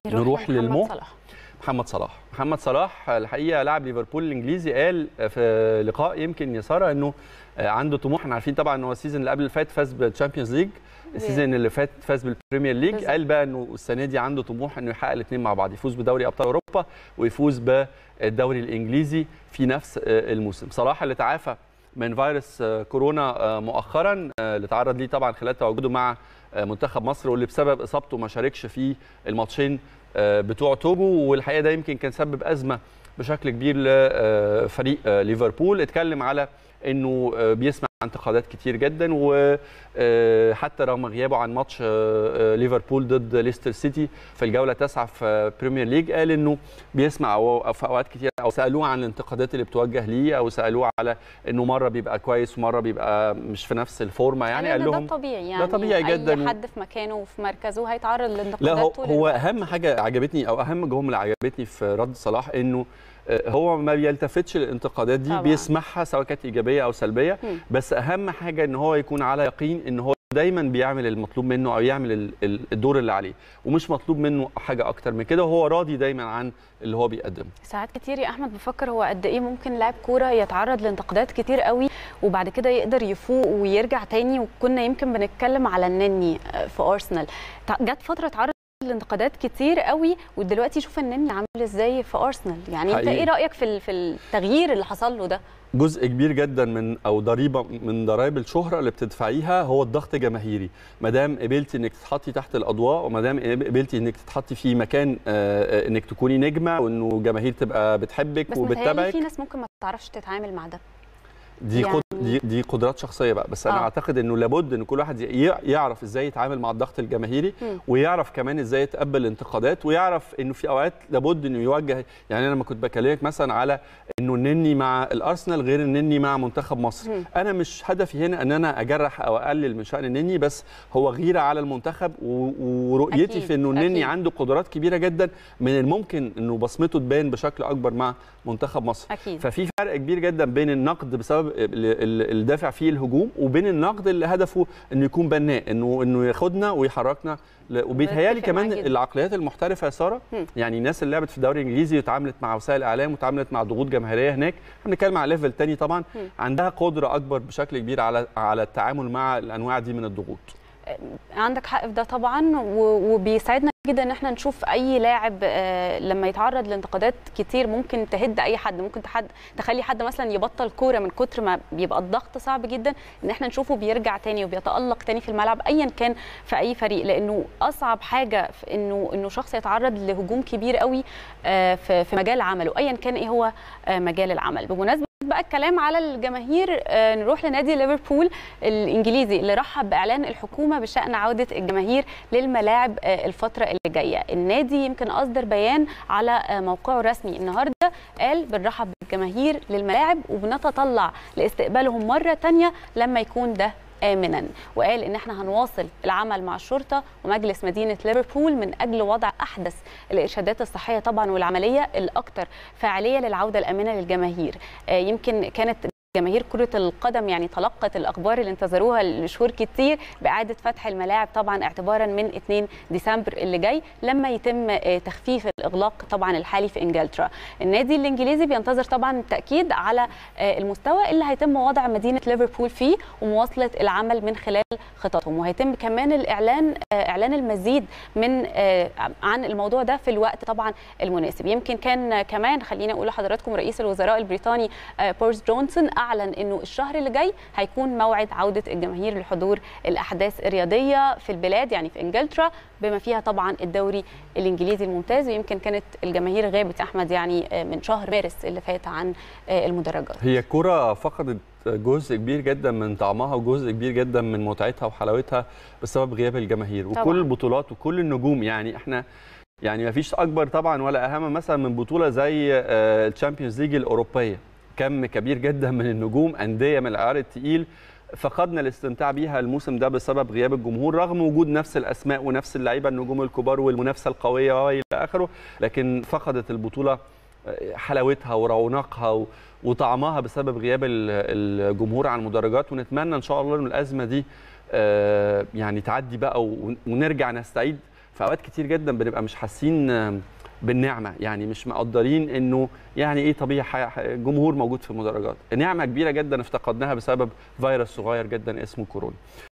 نروح لمحمد للمو صلاح. محمد صلاح محمد صلاح الحقيقه لاعب ليفربول الانجليزي قال في لقاء يمكن يا ساره انه عنده طموح احنا عارفين طبعا ان هو السيزون اللي قبل اللي فات فاز بالتشامبيونز ليج السيزون اللي فات فاز بالبريمير ليج بالظبط. قال بقى انه السنه دي عنده طموح انه يحقق الاثنين مع بعض يفوز بدوري ابطال اوروبا ويفوز بالدوري الانجليزي في نفس الموسم صلاح اللي تعافى من فيروس كورونا مؤخرا اللي تعرض ليه طبعا خلال تواجده مع منتخب مصر واللي بسبب اصابته ما شاركش في الماتشين بتوع توجو والحقيقه ده يمكن كان سبب ازمه بشكل كبير لفريق ليفربول اتكلم على انه بيسمع انتقادات كتير جدا وحتى رغم غيابه عن ماتش ليفربول ضد ليستر سيتي في الجوله التاسعه في بريمير ليج قال انه بيسمع أو في اوقات كتير او سالوه عن الانتقادات اللي بتوجه ليه او سالوه على انه مره بيبقى كويس ومره بيبقى مش في نفس الفورمه يعني قال لأن لهم ده طبيعي يعني ده طبيعي جدا اي حد في مكانه وفي مركزه هيتعرض لا للانتقادات هو, طول هو الوقت. اهم حاجه عجبتني او اهم جمله عجبتني في رد صلاح انه هو ما بيلتفتش للانتقادات دي طبعاً. بيسمعها سواء كانت ايجابيه او سلبيه مم. بس اهم حاجه ان هو يكون على يقين ان هو دايما بيعمل المطلوب منه او يعمل ال- ال- الدور اللي عليه ومش مطلوب منه حاجه اكتر من كده وهو راضي دايما عن اللي هو بيقدمه ساعات كتير يا احمد بفكر هو قد ايه ممكن لاعب كوره يتعرض لانتقادات كتير قوي وبعد كده يقدر يفوق ويرجع تاني وكنا يمكن بنتكلم على النني في ارسنال تع- جت فتره اتعرض لانتقادات كتير قوي ودلوقتي شوف النني عامل ازاي في ارسنال يعني انت حقيقي. ايه رايك في ال- في التغيير اللي حصل له ده جزء كبير جدا من او ضريبه من ضرائب الشهره اللي بتدفعيها هو الضغط الجماهيري ما دام قبلتي انك تتحطي تحت الاضواء وما دام قبلتي انك تتحطي في مكان آه، آه، انك تكوني نجمه وانه الجماهير تبقى بتحبك بس متهيألي وبتتابعك في ناس ممكن ما تعرفش تتعامل مع ده دي يعني- قد... دي, دي قدرات شخصيه بقى بس انا آه. اعتقد انه لابد ان كل واحد ي- يعرف ازاي يتعامل مع الضغط الجماهيري مم. ويعرف كمان ازاي يتقبل الانتقادات ويعرف انه في اوقات لابد انه يوجه يعني انا لما كنت بكلمك مثلا على انه النني مع الارسنال غير النني مع منتخب مصر مم. انا مش هدفي هنا ان انا اجرح او اقلل من شان النني بس هو غيره على المنتخب و... ورؤيتي أكيد، في انه النني أكيد. عنده قدرات كبيره جدا من الممكن انه بصمته تبان بشكل اكبر مع منتخب مصر اكيد ففي فرق كبير جدا بين النقد بسبب ال- ال- الدافع فيه الهجوم وبين النقد اللي هدفه انه يكون بناء انه انه ياخدنا ويحركنا ل- وبيتهيالي بتفق كمان معاك جدا. العقليات المحترفه يا ساره مم. يعني الناس اللي لعبت في الدوري الانجليزي وتعاملت مع وسائل الاعلام وتعاملت مع ضغوط جماهيريه هناك احنا بنتكلم على ليفل تاني طبعا مم. عندها قدره اكبر بشكل كبير على على التعامل مع الانواع دي من الضغوط عندك حق في ده طبعا و- وبيساعدنا جدا ان احنا نشوف اي لاعب آه، لما يتعرض لانتقادات كتير ممكن تهد اي حد ممكن تحد تخلي حد مثلا يبطل كوره من كتر ما بيبقى الضغط صعب جدا ان احنا نشوفه بيرجع تاني وبيتالق تاني في الملعب ايا كان في اي فريق لانه اصعب حاجه في انه انه شخص يتعرض لهجوم كبير قوي آه، في في مجال عمله ايا كان ايه هو آه، مجال العمل بمناسبه بقى الكلام على الجماهير آه، نروح لنادي ليفربول الانجليزي اللي رحب باعلان الحكومه بشان عوده الجماهير للملاعب آه، الفتره اللي جايه النادي يمكن اصدر بيان على آه، موقعه الرسمي النهارده قال بنرحب بالجماهير للملاعب وبنتطلع لاستقبالهم مره تانية لما يكون ده امنا وقال ان احنا هنواصل العمل مع الشرطه ومجلس مدينه ليفربول من اجل وضع احدث الارشادات الصحيه طبعا والعمليه الاكثر فاعليه للعوده الامنه للجماهير آه، يمكن كانت جماهير كرة القدم يعني تلقت الأخبار اللي انتظروها لشهور كتير بإعادة فتح الملاعب طبعا اعتبارا من 2 ديسمبر اللي جاي لما يتم آه، تخفيف الإغلاق طبعا الحالي في إنجلترا النادي الإنجليزي بينتظر طبعا التأكيد على آه، المستوى اللي هيتم وضع مدينة ليفربول فيه ومواصلة العمل من خلال خططهم وهيتم كمان الإعلان آه، إعلان المزيد من آه، عن الموضوع ده في الوقت طبعا المناسب يمكن كان كمان خلينا أقول لحضراتكم رئيس الوزراء البريطاني آه، بورس جونسون اعلن انه الشهر اللي جاي هيكون موعد عوده الجماهير لحضور الاحداث الرياضيه في البلاد يعني في انجلترا بما فيها طبعا الدوري الانجليزي الممتاز ويمكن كانت الجماهير غابت احمد يعني آه، من شهر مارس اللي فات عن آه، المدرجات هي الكرة فقدت جزء كبير جدا من طعمها وجزء كبير جدا من متعتها وحلاوتها بسبب غياب الجماهير طبعاً. وكل البطولات وكل النجوم يعني احنا يعني ما فيش اكبر طبعا ولا اهم مثلا من بطوله زي الشامبيونز ليج الاوروبيه كم كبير جدا من النجوم انديه من العيار الثقيل فقدنا الاستمتاع بيها الموسم ده بسبب غياب الجمهور رغم وجود نفس الاسماء ونفس اللعيبه النجوم الكبار والمنافسه القويه والى اخره لكن فقدت البطوله حلاوتها ورونقها و- وطعمها بسبب غياب ال- الجمهور عن المدرجات ونتمنى ان شاء الله ان الازمه دي آه، يعني تعدي بقى ون- ونرجع نستعيد في اوقات كتير جدا بنبقى مش حاسين آه، بالنعمه يعني مش مقدرين انه يعني ايه طبيعي ح- جمهور موجود في المدرجات نعمه كبيره جدا افتقدناها بسبب فيروس صغير جدا اسمه كورونا